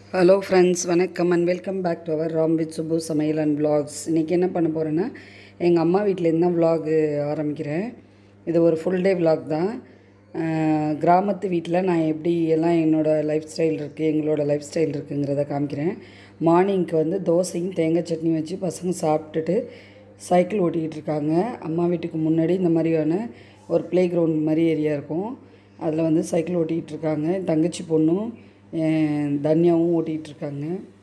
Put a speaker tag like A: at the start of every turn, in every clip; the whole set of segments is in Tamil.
A: ஹலோ ஃப்ரெண்ட்ஸ் வணக்கம் and welcome back to our Ram with Subbu சமையல் அண்ட் vlogs இன்றைக்கி என்ன பண்ண போகிறேன்னா எங்கள் அம்மா வீட்டிலேருந்து தான் vlog ஆரம்பிக்கிறேன் இது ஒரு ஃபுல் டே vlog தான் அஹ், கிராமத்து வீட்டில் நான் எப்படி எல்லாம் என்னோடய லைஃப் ஸ்டைல் இருக்குது எங்களோட லைஃப் ஸ்டைல் இருக்குங்கிறத காமிக்கிறேன் மார்னிங்க்கு வந்து தோசையும் தேங்காய் சட்னி வச்சு பசங்க சாப்பிட்டுட்டு சைக்கிள் ஓட்டிக்கிட்டு இருக்காங்க அம்மா வீட்டுக்கு முன்னாடி இந்த மாதிரியான ஒரு ப்ளே கிரவுண்ட் மாதிரி ஏரியா இருக்கும் அதில் வந்து சைக்கிள் ஓட்டிக்கிட்டு இருக்காங்க என் தங்கச்சி பொண்ணும் என் தன்யாவும் ஓட்டிகிட்டு இருக்காங்க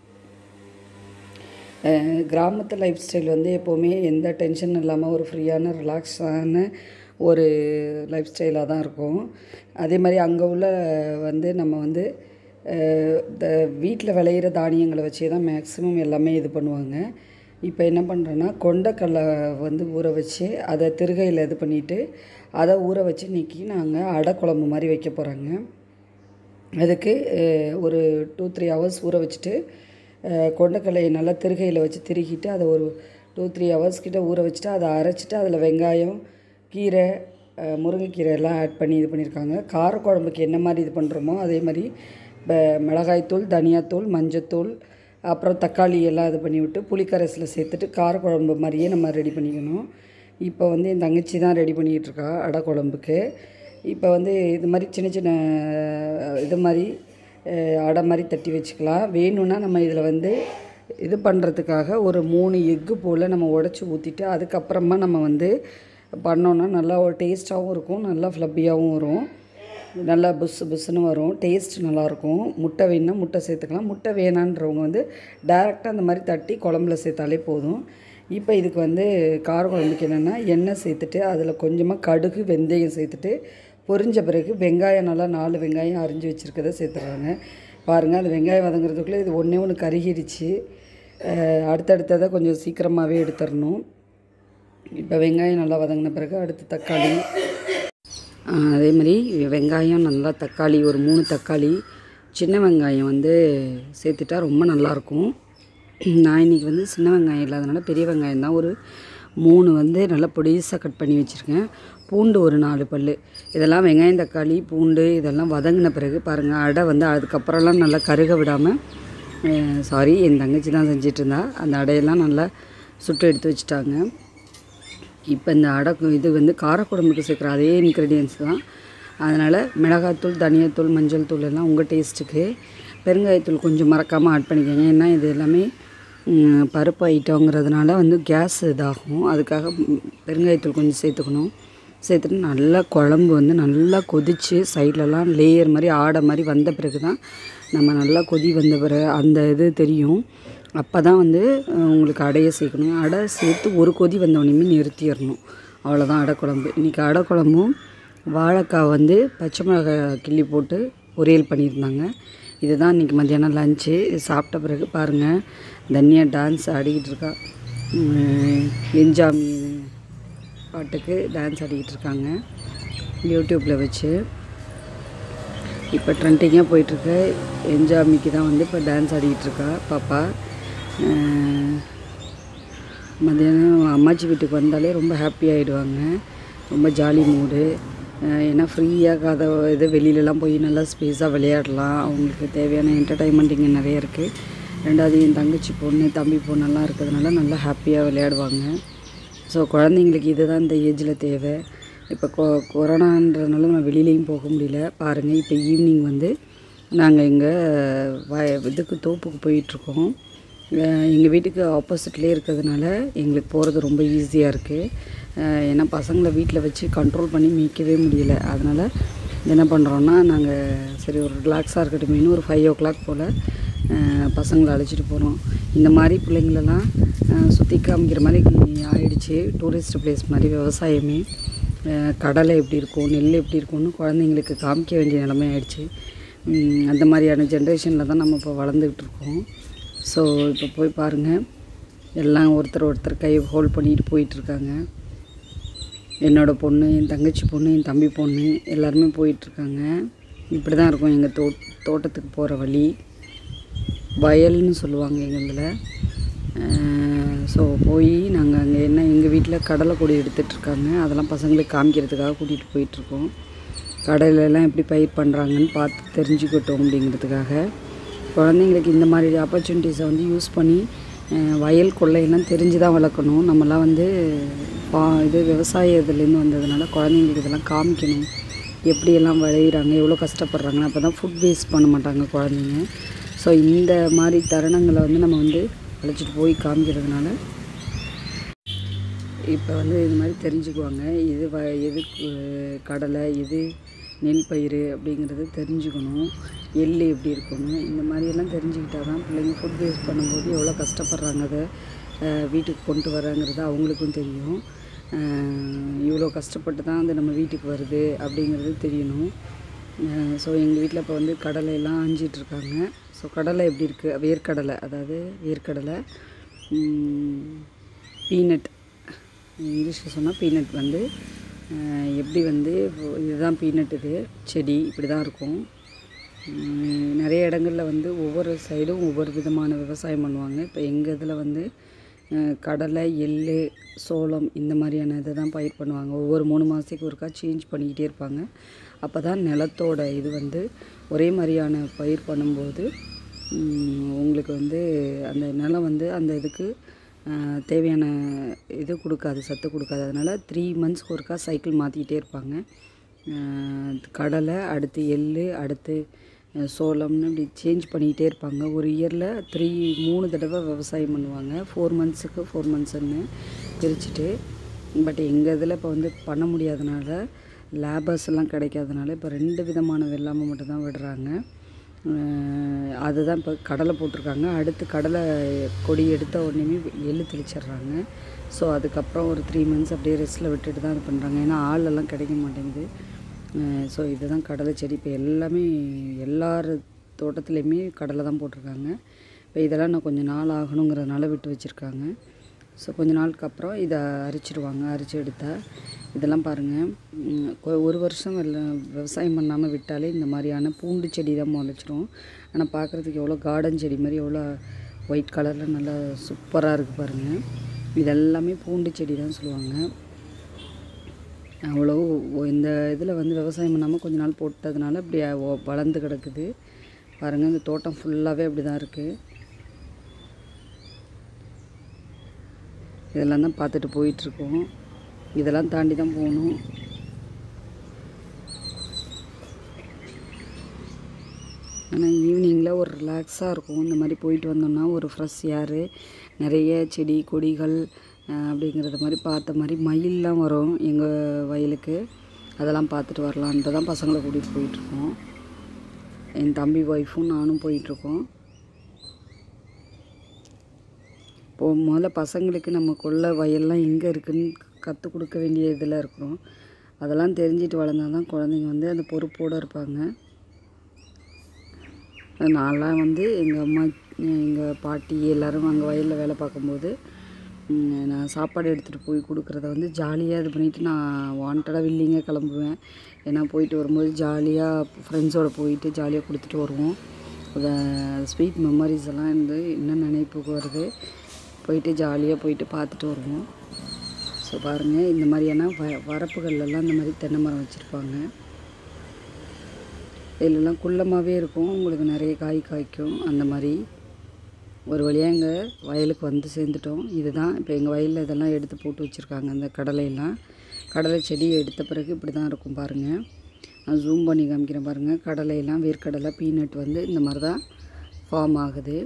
A: அஹ் கிராமத்து லைஃப் ஸ்டைல் வந்து எப்போவுமே எந்த டென்ஷன் இல்லாமல் ஒரு ஃப்ரீயான ரிலாக்ஸான ஒரு லைஃப் ஸ்டைலாக தான் இருக்கும் அதே மாதிரி அங்கே உள்ள வந்து நம்ம வந்து அஹ் இந்த வீட்டில் விளையிற தானியங்களை வச்சே தான் மேக்ஸிமம் எல்லாமே இது பண்ணுவாங்க இப்போ என்ன பண்ணுறேன்னா கொண்டக்கடலை வந்து ஊற வச்சு அதை திருகையில் இது பண்ணிவிட்டு அதை ஊற வச்சு இன்றைக்கி நாங்கள் அடை குழம்பு மாதிரி வைக்க போகிறாங்க அதுக்கு அஹ், ஒரு டூ த்ரீ ஹவர்ஸ் ஊற வச்சுட்டு அஹ், கொண்டக்கடலையை நல்லா திருகையில் வச்சு திருகிட்டு அதை ஒரு டூ த்ரீ ஹவர்ஸ் கிட்ட ஊற வச்சுட்டு அதை அரைச்சிட்டு அதில் வெங்காயம் கீரை அஹ், முருங்கைக்கீரை எல்லாம் ஆட் பண்ணி இது பண்ணியிருக்காங்க காரக்குழம்புக்கு என்ன மாதிரி இது பண்ணுறோமோ அதே மாதிரி இப்போ மிளகாய்த்தூள் தனியாத்தூள் மஞ்சத்தூள் அப்புறம் தக்காளி எல்லாம் இது பண்ணி விட்டு புளிக்கரைசலை சேர்த்துட்டு காரக்குழம்பு மாதிரியே நம்ம ரெடி பண்ணிக்கணும் இப்போ வந்து என் தங்கச்சி தான் ரெடி பண்ணிக்கிட்டு இருக்கா அடை குழம்புக்கு இப்போ வந்து இது மாதிரி சின்ன சின்ன அஹ், இது மாதிரி அஹ், அடை மாதிரி தட்டி வச்சுக்கலாம் வேணும்னா நம்ம இதில் வந்து இது பண்ணுறதுக்காக ஒரு மூணு எக்கு போல் நம்ம உடச்சி ஊற்றிட்டு அதுக்கப்புறமா நம்ம வந்து பண்ணோன்னா நல்லா ஒரு டேஸ்ட்டாகவும் இருக்கும் நல்லா ஃப்ளப்பியாகவும் வரும் நல்லா புஸ் புஸ்ஸுன்னு வரும் டேஸ்ட் நல்லாயிருக்கும் முட்டை வேணும்னா முட்டை சேர்த்துக்கலாம் முட்டை வேணான்றவங்க வந்து டேரெக்டாக அந்த மாதிரி தட்டி குழம்புல சேர்த்தாலே போதும் இப்போ இதுக்கு வந்து கார குழம்புக்கு என்னென்னா எண்ணெய் சேர்த்துட்டு அதில் கொஞ்சமாக கடுகு வெந்தயம் சேர்த்துட்டு பொரிஞ்ச பிறகு வெங்காயம் நல்லா நாலு வெங்காயம் அரிஞ்சு வச்சுருக்கதை சேர்த்துறாங்க பாருங்கள் அந்த வெங்காயம் வதங்குறதுக்குள்ளே இது ஒன்றே ஒன்று கருகிடுச்சு அஹ் அடுத்தடுத்ததை கொஞ்சம் சீக்கிரமாகவே எடுத்துடணும் இப்போ வெங்காயம் நல்லா வதங்கின பிறகு அடுத்து தக்காளி ஆஹ் அதே மாதிரி வெங்காயம் நல்லா தக்காளி ஒரு மூணு தக்காளி சின்ன வெங்காயம் வந்து சேர்த்துட்டா ரொம்ப நல்லாயிருக்கும் நான் இன்றைக்கி வந்து சின்ன வெங்காயம் இல்லாதனால பெரிய வெங்காயம் தான் ஒரு மூணு வந்து நல்லா பொடிசாக கட் பண்ணி வச்சுருக்கேன் பூண்டு ஒரு நாலு பல் இதெல்லாம் வெங்காயம் தக்காளி பூண்டு இதெல்லாம் வதங்கின பிறகு பாருங்கள் அடை வந்து அதுக்கப்புறம்லாம் நல்லா கருக விடாமல் சாரி என் தங்கச்சி தான் செஞ்சிட்டு இருந்தா அந்த அடையெல்லாம் நல்லா சுட்டு எடுத்து வச்சுட்டாங்க இப்போ இந்த அடக்கு இது வந்து காரக்குழம்புக்கு சேர்க்குற அதே இன்க்ரீடியன்ஸ் தான் அதனால் மிளகாத்தூள் தனியாத்தூள் மஞ்சள் தூள் எல்லாம் உங்கள் டேஸ்ட்டுக்கு பெருங்காயத்தூள் கொஞ்சம் மறக்காமல் ஆட் பண்ணிக்கோங்க ஏன்னா இது எல்லாமே ம், பருப்பு ஐட்டங்கிறதுனால வந்து கேஸ் இதாகும் அதுக்காக ம், பெருங்காயத்தூள் கொஞ்சம் சேர்த்துக்கணும் சேர்த்துட்டு நல்லா குழம்பு வந்து நல்லா கொதித்து சைட்லலாம் லேயர் மாதிரி ஆடை மாதிரி வந்த பிறகு தான் நம்ம நல்லா கொதி வந்த பிறகு அந்த இது தெரியும் அப்போ தான் வந்து அஹ், உங்களுக்கு அடையை சேர்க்கணும் அடை சேர்த்து ஒரு கொதி வந்தோடனே நிறுத்திடணும் அவ்வளோதான் அடை குழம்பு இன்றைக்கி அடை குழம்பும் வாழைக்காய் வந்து பச்சை மிளகாய் கிள்ளி போட்டு பொரியல் பண்ணியிருந்தாங்க இதுதான் இன்றைக்கி மத்தியானம் லஞ்சு இது சாப்பிட்ட பிறகு பாருங்கள் தனியா டான்ஸ் ஆடிக்கிட்டு இருக்கா உம், என்ஜாமி பாட்டுக்கு டான்ஸ் ஆடிக்கிட்டு இருக்காங்க யூடியூப்பில் வச்சு இப்போ ட்ரெண்டிங்காக போயிட்டுருக்கு என்ஜாமிக்கு தான் வந்து இப்போ டான்ஸ் ஆடிக்கிட்டு இருக்கா பாப்பா அஹ் மத்தியானம் அம்மாச்சி வீட்டுக்கு வந்தாலே ரொம்ப ஹாப்பி ஆகிடுவாங்க ரொம்ப ஜாலி மூடு ஏன்னா ஃப்ரீயாக கதை இது வெளியிலலாம் போய் நல்லா ஸ்பேஸாக விளையாடலாம் அவங்களுக்கு தேவையான என்டர்டைன்மெண்ட் இங்கே நிறைய இருக்குது ரெண்டாவது என் தங்கச்சி பொண்ணு தம்பி பொண்ணெல்லாம் இருக்கிறதுனால நல்லா ஹாப்பியாக விளையாடுவாங்க ஸோ குழந்தைங்களுக்கு இதுதான் இந்த ஏஜில் தேவை இப்போ கொ கொரோனான்றதுனால நம்ம வெளியிலையும் போக முடியல பாருங்கள் இப்போ ஈவினிங் வந்து நாங்கள் இங்கே வய இதுக்கு தோப்புக்கு போயிட்டுருக்கோம் எங்கள் வீட்டுக்கு ஆப்போசிட்லேயே இருக்கிறதுனால எங்களுக்கு போகிறது ரொம்ப ஈஸியாக இருக்குது ஏன்னா பசங்களை வீட்டில் வச்சு கண்ட்ரோல் பண்ணி மேய்க்கவே முடியல அதனால் என்ன பண்ணுறோன்னா நாங்கள் சரி ஒரு ரிலாக்ஸாக இருக்கட்டும் ஒரு ஃபைவ் ஓ கிளாக் போல் பசங்களை அழைச்சிட்டு போகிறோம் இந்த மாதிரி பிள்ளைங்களெல்லாம் சுற்றி காமிக்கிற மாதிரி ஆயிடுச்சு டூரிஸ்ட் பிளேஸ் மாதிரி விவசாயமே அஹ் கடலை எப்படி இருக்கும் நெல் எப்படி இருக்கும்னு குழந்தைங்களுக்கு காமிக்க வேண்டிய நிலைமை ஆயிடுச்சு உம் அந்த மாதிரியான ஜென்ரேஷனில் தான் நம்ம இப்போ வளர்ந்துக்கிட்டு இருக்கோம் ஸோ இப்போ போய் பாருங்கள் எல்லாம் ஒருத்தர் ஒருத்தர் கை ஹோல்ட் பண்ணிட்டு போயிட்டுருக்காங்க என்னோடய பொண்ணு என் தங்கச்சி பொண்ணு என் தம்பி பொண்ணு எல்லாருமே போயிட்டுருக்காங்க இப்படி தான் இருக்கும் எங்கள் தோ தோட்டத்துக்கு போகிற வழி வயல்னு சொல்லுவாங்க எங்களில் ஸோ போய் நாங்கள் அங்கே என்ன எங்கள் வீட்டில் கடலை கொடி எடுத்துகிட்ருக்காங்க அதெல்லாம் பசங்களுக்கு காமிக்கிறதுக்காக கூட்டிகிட்டு போயிட்டுருக்கோம் கடலைலாம் எப்படி பயிர் பண்ணுறாங்கன்னு பார்த்து தெரிஞ்சுக்கிட்டோம் அப்படிங்கிறதுக்காக குழந்தைங்களுக்கு இந்த மாதிரி ஆப்பர்ச்சுனிட்டிஸை வந்து யூஸ் பண்ணி அஹ், வயல் கொள்ளையெல்லாம் தெரிஞ்சு தான் வளர்க்கணும் நம்மலாம் வந்து பா இது விவசாய இதுலேருந்து வந்ததுனால குழந்தைங்களுக்கு இதெல்லாம் காமிக்கணும் எப்படியெல்லாம் விளையிறாங்க எவ்வளோ கஷ்டப்படுறாங்க அப்போ தான் ஃபுட் வேஸ்ட் பண்ண மாட்டாங்க குழந்தைங்க ஸோ இந்த மாதிரி தருணங்களை வந்து நம்ம வந்து அழைச்சிட்டு போய் காமிக்கிறதுனால இப்போ வந்து இது மாதிரி தெரிஞ்சுக்குவாங்க இது வ எது கு- கடலை இது நெல் பயிர் அப்படிங்கிறது தெரிஞ்சுக்கணும் எள் எப்படி இருக்கணும் இந்த மாதிரியெல்லாம் தெரிஞ்சுக்கிட்டா தான் பிள்ளைங்க ஃபுட் வேஸ்ட் பண்ணும்போது எவ்வளோ கஷ்டப்படுறாங்க அதை அஹ், வீட்டுக்கு கொண்டு வராங்கிறது அவங்களுக்கும் தெரியும் அஹ், இவ்வளோ கஷ்டப்பட்டு தான் அது நம்ம வீட்டுக்கு வருது அப்படிங்கிறது தெரியணும் ஸோ எங்கள் வீட்டில் இப்போ வந்து கடலை எல்லாம் ஆஞ்சிட்டு இருக்காங்க ஸோ கடலை எப்படி இருக்குது வேர்க்கடலை அதாவது வேர்க்கடலை பீனட் இங்கிலீஷில் சொன்னால் பீனட் வந்து அஹ், எப்படி வந்து இப்போ இதுதான் பீனட் இது செடி இப்படி தான் இருக்கும் உம், நிறைய இடங்களில் வந்து ஒவ்வொரு சைடும் ஒவ்வொரு விதமான விவசாயம் பண்ணுவாங்க இப்போ எங்கள் இதில் வந்து அஹ், கடலை எள் சோளம் இந்த மாதிரியான இதை தான் பயிர் பண்ணுவாங்க ஒவ்வொரு மூணு மாதத்துக்கு ஒருக்கா சேஞ்ச் பண்ணிக்கிட்டே இருப்பாங்க அப்போ தான் நிலத்தோட இது வந்து ஒரே மாதிரியான பயிர் பண்ணும்போது உம், உங்களுக்கு வந்து அந்த நிலம் வந்து அந்த இதுக்கு ஆஹ், தேவையான இது கொடுக்காது சத்து கொடுக்காது அதனால் த்ரீ மந்த்ஸ்க்கு ஒருக்கா சைக்கிள் மாற்றிக்கிட்டே இருப்பாங்க ஆஹ், கடலை அடுத்து எள் அடுத்து அஹ், சோளம்னு இப்படி சேஞ்ச் பண்ணிக்கிட்டே இருப்பாங்க ஒரு இயரில் த்ரீ மூணு தடவை விவசாயம் பண்ணுவாங்க ஃபோர் மந்த்ஸுக்கு ஃபோர் மந்த்ஸ்ன்னு பிரிச்சுட்டு பட் எங்கள் இதில் இப்போ வந்து பண்ண முடியாதனால லேபர்ஸ் எல்லாம் கிடைக்காதனால இப்போ ரெண்டு விதமான வெள்ளாமை மட்டும் தான் விடுறாங்க அஹ் அதுதான் இப்போ கடலை போட்டிருக்காங்க அடுத்து கடலை கொடி எடுத்த உடனேமே எள்ளு தெளிச்சிடுறாங்க ஸோ அதுக்கப்புறம் ஒரு த்ரீ மந்த்ஸ் அப்படியே ரெஸ்ட்டில் விட்டுட்டு தான் இது பண்ணுறாங்க ஏன்னா ஆள் எல்லாம் கிடைக்க மாட்டேங்குது ஸோ இதுதான் கடலை செடி இப்போ எல்லாமே எல்லார் தோட்டத்துலேயுமே கடலை தான் போட்டிருக்காங்க இப்போ இதெல்லாம் நான் கொஞ்சம் நாள் ஆகணுங்கிறதுனால விட்டு வச்சுருக்காங்க ஸோ கொஞ்ச நாளுக்கு அப்புறம் இதை அரிச்சிடுவாங்க அரிச்சு எடுத்தால் இதெல்லாம் பாருங்கள் ம், கொ- ஒரு வருஷம் வெள்ள விவசாயம் பண்ணாமல் விட்டாலே இந்த மாதிரியான பூண்டு செடி தான் முளைச்சிரும் ஆனால் பார்க்குறதுக்கு எவ்வளோ கார்டன் செடி மாதிரி எவ்வளோ ஒயிட் கலரில் நல்லா சூப்பராக இருக்குது பாருங்கள் இதெல்லாமே பூண்டு செடி தான் சொல்லுவாங்க அவ்வளோ ஒ- இந்த இதில் வந்து விவசாயம் பண்ணாமல் கொஞ்ச நாள் போட்டதுனால இப்படி ஒ- வளர்ந்து கிடக்குது பாருங்கள் இந்த தோட்டம் ஃபுல்லாகவே அப்படி தான் இருக்குது இதெல்லாம் தான் பார்த்துட்டு போயிட்டுருக்கோம் இதெல்லாம் தாண்டி தான் போகணும் ஆனால் ஈவினிங்கில் ஒரு ரிலாக்ஸாக இருக்கும் இந்த மாதிரி போயிட்டு வந்தோம்னா ஒரு ஃப்ரெஷ் ஏரு நிறைய செடி கொடிகள் அஹ், அப்படிங்கிறத மாதிரி பார்த்த மாதிரி மயில்லாம் வரும் எங்கள் வயலுக்கு அதெல்லாம் பார்த்துட்டு வரலான்ட்டு தான் பசங்களை கூட்டிகிட்டு போயிட்டுருக்கோம் என் தம்பி ஒய்ஃபும் நானும் போயிட்டுருக்கோம் இப்போ முதல்ல பசங்களுக்கு நம்ம கொள்ள வயல்லாம் எங்கே இருக்குன்னு கற்றுக் கொடுக்க வேண்டிய இதில் இருக்கிறோம் அதெல்லாம் தெரிஞ்சுட்டு வளர்ந்தா தான் குழந்தைங்க வந்து அந்த பொறுப்போடு இருப்பாங்க நான்லாம் வந்து எங்கள் அம்மா எங்கள் பாட்டி எல்லோரும் அங்கே வயலில் வேலை பார்க்கும்போது ம், நான் சாப்பாடு எடுத்துகிட்டு போய் கொடுக்குறத வந்து ஜாலியாக இது பண்ணிவிட்டு நான் வாண்டடாக வில்லிங்க கிளம்புவேன் ஏன்னா போயிட்டு வரும்போது ஜாலியாக ஃப்ரெண்ட்ஸோடு போயிட்டு ஜாலியாக கொடுத்துட்டு வருவோம் அந்த ஸ்வீட் மெமரிஸ் எல்லாம் வந்து இன்னும் நினைப்புக்கு வருது போயிட்டு ஜாலியாக போயிட்டு பார்த்துட்டு வருவோம் ஸோ பாருங்கள் இந்த மாதிரியான வ வரப்புகள்லாம் இந்த மாதிரி தென்னை மரம் வச்சுருப்பாங்க இதிலெல்லாம் குள்ளமாகவே இருக்கும் உங்களுக்கு நிறைய காய் காய்க்கும் அந்த மாதிரி ஒரு வழியாக எங்கள் வயலுக்கு வந்து சேர்ந்துட்டோம் இதுதான் இப்போ எங்கள் வயலில் இதெல்லாம் எடுத்து போட்டு வச்சுருக்காங்க அந்த கடலையெல்லாம் கடலை செடி எடுத்த பிறகு இப்படி தான் இருக்கும் பாருங்கள் நான் ஜூம் பண்ணி காமிக்கிறேன் பாருங்கள் கடலையெல்லாம் வேர்க்கடலை பீனட் வந்து இந்த மாதிரி தான் ஃபார்ம் ஆகுது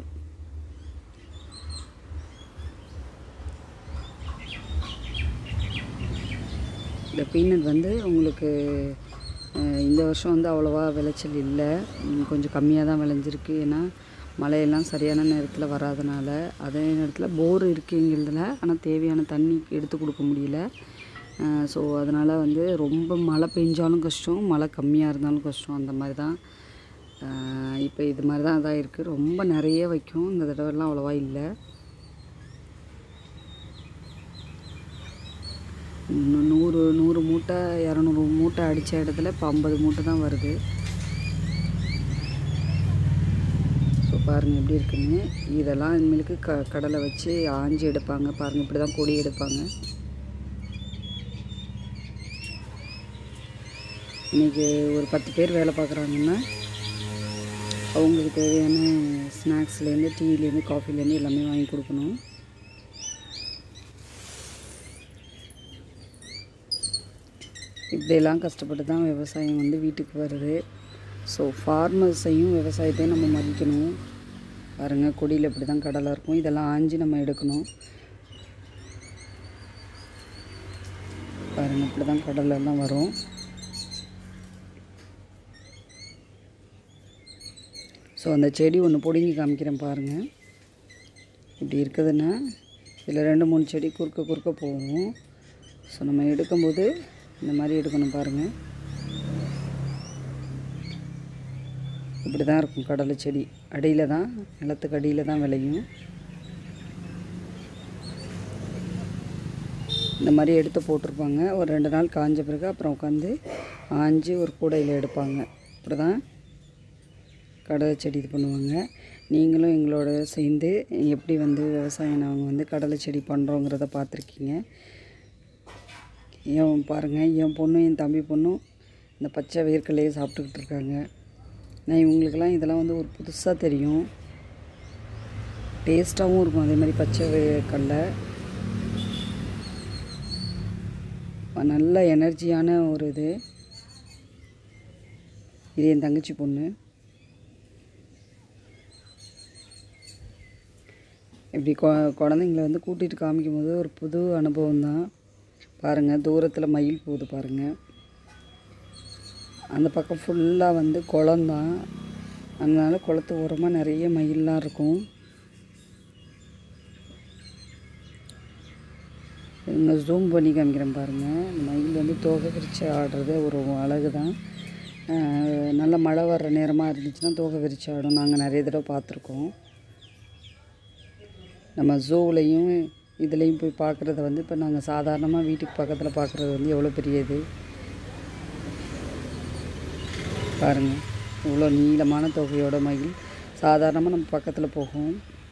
A: இந்த பீனட் வந்து உங்களுக்கு அஹ், இந்த வருஷம் வந்து அவ்வளோவா விளைச்சல் இல்லை ம், கொஞ்சம் கம்மியாக தான் விளைஞ்சிருக்கு ஏன்னா மழையெல்லாம் சரியான நேரத்தில் வராதனால அதே நேரத்தில் போர் இருக்குது எங்களுதில் ஆனால் தேவையான தண்ணி எடுத்து கொடுக்க முடியல ஸோ அதனால் வந்து ரொம்ப மழை பெஞ்சாலும் கஷ்டம் மழை கம்மியாக இருந்தாலும் கஷ்டம் அந்த மாதிரி தான் இப்போ இது மாதிரி தான் இதாக இருக்குது ரொம்ப நிறைய வைக்கும் இந்த தடவைலாம் அவ்வளோவா இல்லை இன்னும் நூறு நூறு மூட்டை இரநூறு மூட்டை அடித்த இடத்துல இப்போ ஐம்பது மூட்டை தான் வருது ஸோ பாருங்கள் எப்படி இருக்குன்னு இதெல்லாம் இனிமேலுக்கு க கடலை வச்சு ஆஞ்சி எடுப்பாங்க பாருங்கள் இப்படி தான் கொடி எடுப்பாங்க இன்றைக்கி ஒரு பத்து பேர் வேலை பார்க்குறாங்கன்னா அவங்களுக்கு தேவையான ஸ்நாக்ஸ்லேருந்து டீலேருந்து காஃபிலேருந்து எல்லாமே வாங்கி கொடுக்கணும் இப்படியெல்லாம் கஷ்டப்பட்டு தான் விவசாயம் வந்து வீட்டுக்கு வருது ஸோ ஃபார்மர்ஸையும் விவசாயத்தையும் நம்ம மதிக்கணும் பாருங்கள் கொடியில் இப்படி தான் கடலை இருக்கும் இதெல்லாம் ஆஞ்சி நம்ம எடுக்கணும் பாருங்கள் இப்படி தான் கடலை எல்லாம் வரும் ஸோ அந்த செடி ஒன்று பிடுங்கி காமிக்கிறேன் பாருங்கள் இப்படி இருக்குதுன்னா இதில் ரெண்டு மூணு செடி குறுக்க குறுக்க போகும் ஸோ நம்ம எடுக்கும்போது இந்த மாதிரி எடுக்கணும் பாருங்கள் இப்படி தான் இருக்கும் கடலை செடி அடியில் தான் நிலத்துக்கு அடியில் தான் விளையும் இந்த மாதிரி எடுத்து போட்டிருப்பாங்க ஒரு ரெண்டு நாள் காஞ்ச பிறகு அப்புறம் உட்காந்து ஆஞ்சி ஒரு கூடையில் எடுப்பாங்க இப்படி தான் கடலை செடி இது பண்ணுவாங்க நீங்களும் எங்களோட சேர்ந்து எப்படி வந்து விவசாயம் நாங்கள் வந்து கடலை செடி பண்ணுறோங்கிறத பார்த்துருக்கீங்க என் பாருங்கள் என் பொண்ணும் என் தம்பி பொண்ணும் இந்த பச்சை வேர்க்கடலையை சாப்பிட்டுக்கிட்டு இருக்காங்க நான் இவங்களுக்கெல்லாம் இதெல்லாம் வந்து ஒரு புதுசாக தெரியும் டேஸ்ட்டாகவும் இருக்கும் அதே மாதிரி பச்சை வேர்க்கடலை நல்ல எனர்ஜியான ஒரு இது இது என் தங்கச்சி பொண்ணு இப்படி கொ குழந்தைங்கள வந்து கூட்டிகிட்டு காமிக்கும் போது ஒரு புது அனுபவம் தான் பாருங்கள் தூரத்தில் மயில் போகுது பாருங்கள் அந்த பக்கம் ஃபுல்லாக வந்து குளம்தான் அதனால் குளத்து ஓரமாக நிறைய மயிலெலாம் இருக்கும் இங்கே ஜூம் பண்ணி காமிக்கிறேன் பாருங்கள் இந்த மயில் வந்து தோகை விரித்து ஆடுறது ஒரு அழகு தான் நல்ல மழை வர்ற நேரமாக இருந்துச்சுன்னா தோகை விரித்து ஆடும் நாங்கள் நிறைய தடவை பார்த்துருக்கோம் நம்ம ஜூவிலையும் இதுலேயும் போய் பார்க்குறத வந்து இப்போ நாங்கள் சாதாரணமாக வீட்டுக்கு பக்கத்தில் பார்க்குறது வந்து எவ்வளோ பெரிய இது பாருங்கள் இவ்வளோ நீளமான தொகையோட மயில் சாதாரணமாக நம்ம பக்கத்தில் போகும்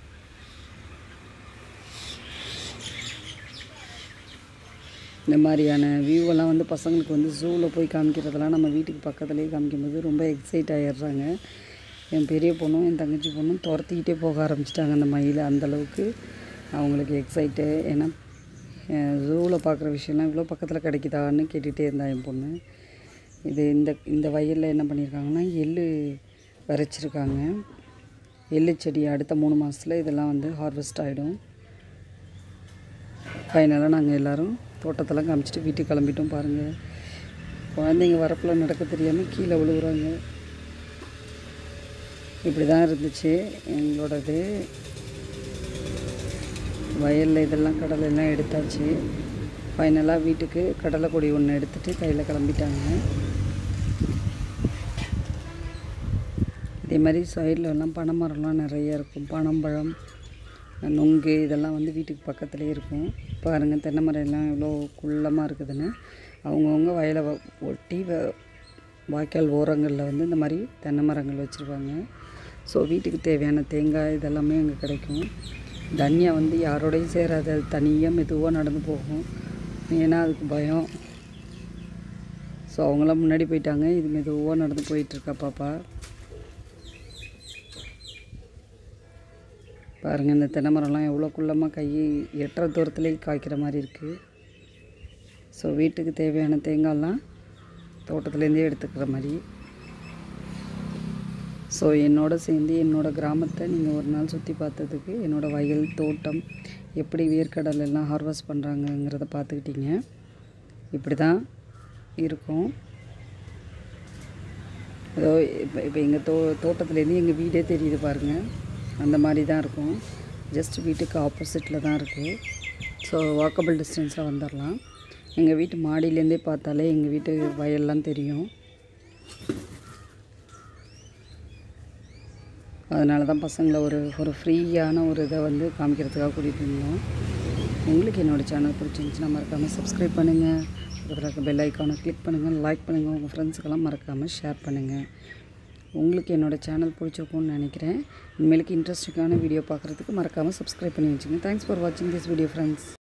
A: இந்த மாதிரியான வியூவெல்லாம் வந்து பசங்களுக்கு வந்து ஜூவில் போய் காமிக்கிறதெல்லாம் நம்ம வீட்டுக்கு பக்கத்துலேயே காமிக்கும்போது ரொம்ப எக்ஸைட் ஆகிடுறாங்க என் பெரிய பொண்ணும் என் தங்கச்சி பொண்ணும் துரத்திக்கிட்டே போக ஆரம்பிச்சிட்டாங்க அந்த மயில் அந்தளவுக்கு அவங்களுக்கு எக்ஸைட்டு ஏன்னா ஜூவில் பார்க்குற விஷயம்லாம் இவ்வளோ பக்கத்தில் கிடைக்குதான்னு கேட்டுகிட்டே இருந்தா என் பொண்ணு இது இந்த இந்த வயலில் என்ன பண்ணியிருக்காங்கன்னா எள்ளு விதைச்சிருக்காங்க எள்ளு செடி அடுத்த மூணு மாதத்தில் இதெல்லாம் வந்து ஹார்வெஸ்ட் ஆகிடும் ஃபைனலாக நாங்கள் எல்லோரும் தோட்டத்தெல்லாம் காமிச்சிட்டு வீட்டுக்கு கிளம்பிட்டோம் பாருங்கள் குழந்தைங்க வரப்பில் நடக்க தெரியாமல் கீழே விழுகுறாங்க இப்படி தான் இருந்துச்சு எங்களோடது வயலில் இதெல்லாம் கடலெல்லாம் எடுத்தாச்சு ஃபைனலாக வீட்டுக்கு கடலை கொடி ஒன்று எடுத்துகிட்டு கையில் கிளம்பிட்டாங்க இதே மாதிரி சைடில் எல்லாம் பனை மரம்லாம் நிறைய இருக்கும் பனம்பழம் நுங்கு இதெல்லாம் வந்து வீட்டுக்கு பக்கத்துலேயே இருக்கும் பாருங்கள் தென்னை மரம் எல்லாம் எவ்வளோ குள்ளமாக இருக்குதுன்னு அவங்கவுங்க வயலை வ- ஒட்டி வ- வாய்க்கால் ஓரங்களில் வந்து இந்த மாதிரி தென்னை மரங்கள் வச்சுருப்பாங்க ஸோ வீட்டுக்கு தேவையான தேங்காய் இதெல்லாமே அங்கே கிடைக்கும் தனியா வந்து யாரோடையும் சேராது அது தனியாக மெதுவாக நடந்து போகும் ஏன்னா அதுக்கு பயம் ஸோ அவங்களாம் முன்னாடி போயிட்டாங்க இது மெதுவாக நடந்து போயிட்டுருக்கா பாப்பா பாருங்கள் இந்த தென்னை மரம்லாம் எவ்வளோ குள்ளமாக கை எட்டுற தூரத்துலேயே காய்க்கிற மாதிரி இருக்குது ஸோ வீட்டுக்கு தேவையான தேங்காய்லாம் தோட்டத்துலேருந்தே எடுத்துக்கிற மாதிரி ஸோ என்னோட சேர்ந்து என்னோட கிராமத்தை நீங்கள் ஒரு நாள் சுற்றி பார்த்ததுக்கு என்னோட வயல் தோட்டம் எப்படி வேர்க்கடலை எல்லாம் ஹார்வெஸ்ட் பண்ணுறாங்கங்கிறத பார்த்துக்கிட்டீங்க இப்படி தான் இருக்கும் ஏதோ இப்போ இப்போ எங்கள் தோ தோட்டத்துலேருந்து எங்கள் வீடே தெரியுது பாருங்கள் அந்த மாதிரி தான் இருக்கும் ஜஸ்ட் வீட்டுக்கு ஆப்போசிட்டில் தான் இருக்குது ஸோ வாக்கபிள் டிஸ்டன்ஸில் வந்துடலாம் எங்கள் வீட்டு மாடியிலேருந்தே பார்த்தாலே எங்கள் வீட்டு வயல்லாம் தெரியும் அதனால தான் பசங்களை ஒரு ஒரு ஃப்ரீயான ஒரு இதை வந்து காமிக்கிறதுக்காக கூட்டிகிட்டு இருந்தோம் உங்களுக்கு என்னோடய சேனல் பிடிச்சிருந்துச்சுன்னா மறக்காமல் சப்ஸ்கிரைப் பண்ணுங்கள் பக்கத்தில் இருக்க பெல் ஐக்கானை கிளிக் பண்ணுங்கள் லைக் பண்ணுங்கள் உங்கள் ஃப்ரெண்ட்ஸுக்கெல்லாம் மறக்காமல் ஷேர் பண்ணுங்கள் உங்களுக்கு என்னோடய சேனல் பிடிச்சிருக்கும்னு நினைக்கிறேன் இனிமேலுக்கு இன்ட்ரெஸ்டிங்கான வீடியோ பார்க்குறதுக்கு மறக்காமல் சப்ஸ்கிரைப் பண்ணி வச்சுங்க தேங்க்ஸ் ஃபார் வாட்சிங் திஸ் வீடியோ ஃப்ரெண்ட்ஸ்